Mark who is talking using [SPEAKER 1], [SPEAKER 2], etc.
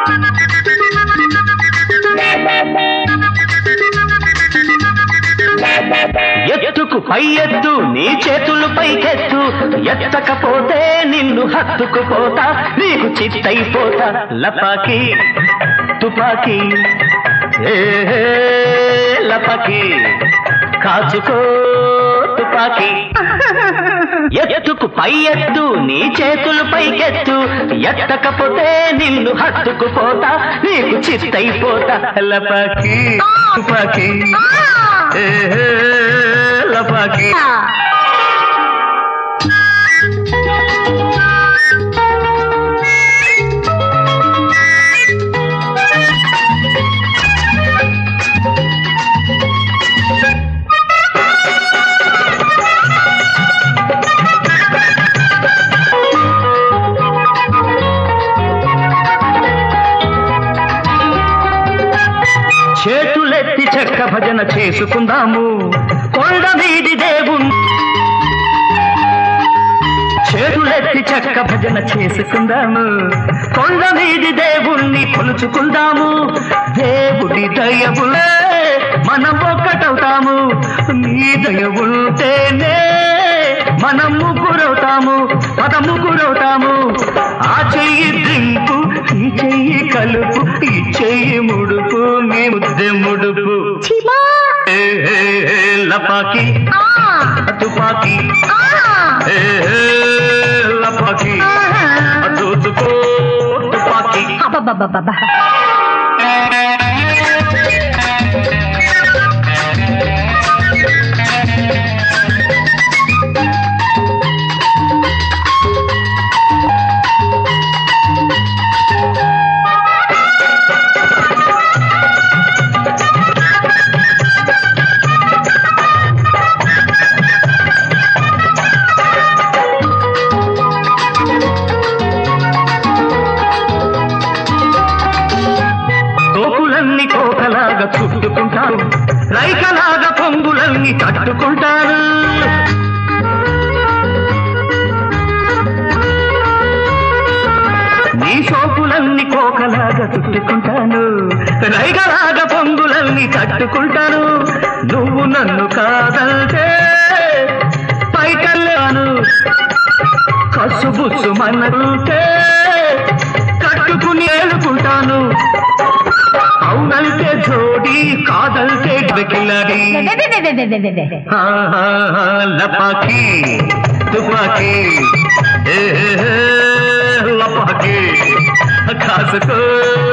[SPEAKER 1] ఎత్తుకు పై ఎత్తు నీ చేతులు పైకెత్తు ఎత్తకపోతే నిన్ను హత్తుకుపోతా నీకు చిత్తైపోతా లపాకి తుపాకి ఏ లపాకి కాచుకో తుపాకి ఎత్తుకు పై ఎత్తు నీ చేతులు పైకెత్తు ఎత్తకపోతే నిన్ను హత్తుకుపోతా నీకు చిత్తైపోతా లపాకి తుపాకి ఏ లపాకి చేతులెత్తి చెక్క భజన చేసుకుందాము కొండ మీది దేవుణ్ణి చేతులెత్తి చెక్క భజన చేసుకుందాము కొండ మీది దేవుణ్ణి కొలుచుకుందాము దేవుడి దయవులే మనం ఒక్కటవుతాము నీ దయవుంటేనే మనం ముగ్గురవుతాము పద ముగ్గురవుతాము ఆ చెయ్యి దింపు ఈ చెయ్యి కలుపు ఈ చెయ్యి ముడుపు నీ ముద్దె ముడుపు
[SPEAKER 2] చిమా
[SPEAKER 1] ఏ, ఏ, ఏ, లపాకి
[SPEAKER 2] ఆ
[SPEAKER 1] తుపాకి
[SPEAKER 2] ఆ
[SPEAKER 1] ఏ, ఏ, లపాకి చూసుకో తుపాకి
[SPEAKER 2] అబ్బబ్బబ్బబ్బబ్బ.
[SPEAKER 1] తోపులన్నీ కోకలాగా చుట్టుకుంటారు రైకలాగా పొంగులన్నీ తట్టుకుంటారు నీ సోపులన్నీ కోకలాగా చుట్టుకుంటాను రైగలాగా పొంగులన్నీ తట్టుకుంటాను నువ్వు నన్ను కాదంటే పైకల్లాను కసుబుచ్చు మనకుంటే కట్టుకుని ఏలుకుంటాను అవునంటే జోడి కాదంటే కిలాడి
[SPEAKER 2] వెవెవెవెవెవెవెవె.
[SPEAKER 1] లపాకి తుపాకి ఏ, ఏ, ఏ, లపాకి కాసుకో